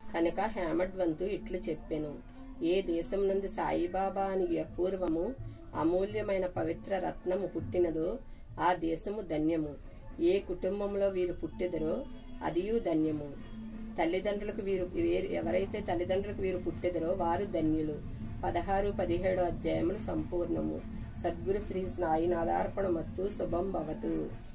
కనుక హేమడ్వంతు ఇట్లు చెప్పెను ఏ దేశం నందు సాయిబాబా అని అపూర్వము అమూల్యమైన పవిత్ర రత్నము పుట్టినదో ఆ దేశము ధన్యము ఏ కుటుంబంలో వీరు పుట్టెదరో అదియు ధన్యము తల్లిదండ్రులకు వీరు వీరు- ఎవరైతే తల్లిదండ్రులకు వీరు పుట్టెదరో వారు ధన్యులు పదహారు పదిహేడు అధ్యాయములు సంపూర్ణము సద్గురు శ్రీ సాయినాథార్పణమస్తు శుభం భవతు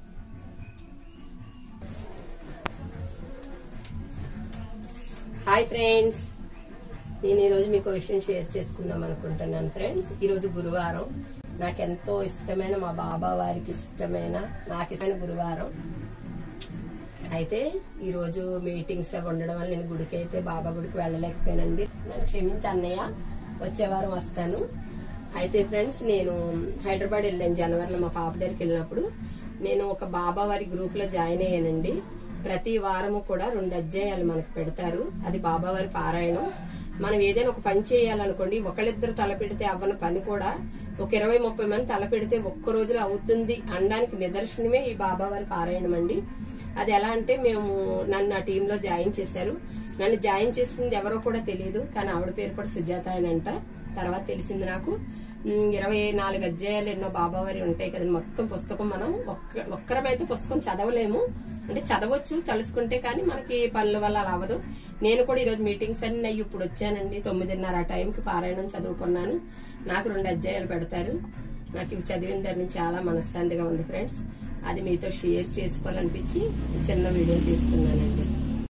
హాయ్ ఫ్రెండ్స్ నేను ఈరోజు మీకు విషయం షేర్ చేసుకుందాం అనుకుంటున్నాను ఫ్రెండ్స్ ఈరోజు గురువారం నాకెంతో ఇష్టమైన మా బాబా వారికి ఇష్టమైన నాకు ఇష్టమైన గురువారం అయితే ఈ రోజు మీటింగ్స్ అవి ఉండడం వల్ల నేను గుడికి అయితే బాబా గుడికి వెళ్ళలేకపోయానండి నన్ను క్షమించి అన్నయ్య వచ్చే వారం వస్తాను అయితే ఫ్రెండ్స్ నేను హైదరాబాద్ వెళ్ళాను జనవరిలో మా పాప దగ్గరికి వెళ్ళినప్పుడు నేను ఒక బాబా వారి గ్రూప్ లో జాయిన్ అయ్యానండి ప్రతి వారము కూడా రెండు అధ్యాయాలు మనకు పెడతారు అది బాబా వారి పారాయణం మనం ఏదైనా ఒక పని చేయాలనుకోండి ఒకళ్ళిద్దరు తలపెడితే అవ్వని పని కూడా ఒక ఇరవై ముప్పై మంది తలపెడితే ఒక్క రోజులో అవుతుంది అనడానికి నిదర్శనమే ఈ బాబా వారి పారాయణం అండి అది ఎలా అంటే మేము నన్ను ఆ టీంలో జాయిన్ చేశారు నన్ను జాయిన్ చేసింది ఎవరో కూడా తెలియదు కానీ ఆవిడ పేరు కూడా సుజాత అని అంట తర్వాత తెలిసింది నాకు ఉమ్, ఇరవై నాలుగు అధ్యాయాలు ఎన్నో బాబావారి ఉంటాయి కదండి మొత్తం పుస్తకం మనం ఒక్క ఒక్కరమైతే పుస్తకం చదవలేము అంటే చదవచ్చు తలుసుకుంటే కానీ మనకి పనుల వల్ల అలా అవ్వదు నేను కూడా ఈరోజు మీటింగ్స్ అన్ని అయ్యి ఇప్పుడు వచ్చానండి తొమ్మిదిన్నర ఆ టైంకి పారాయణం చదువుకున్నాను నాకు రెండు అధ్యాయాలు పెడతారు నాకు ఇవి చదివిన దాని నుంచి చాలా మనశ్శాంతిగా ఉంది ఫ్రెండ్స్ అది మీతో షేర్ చేసుకోవాలనిపించి చిన్న వీడియో తీస్తున్నానండి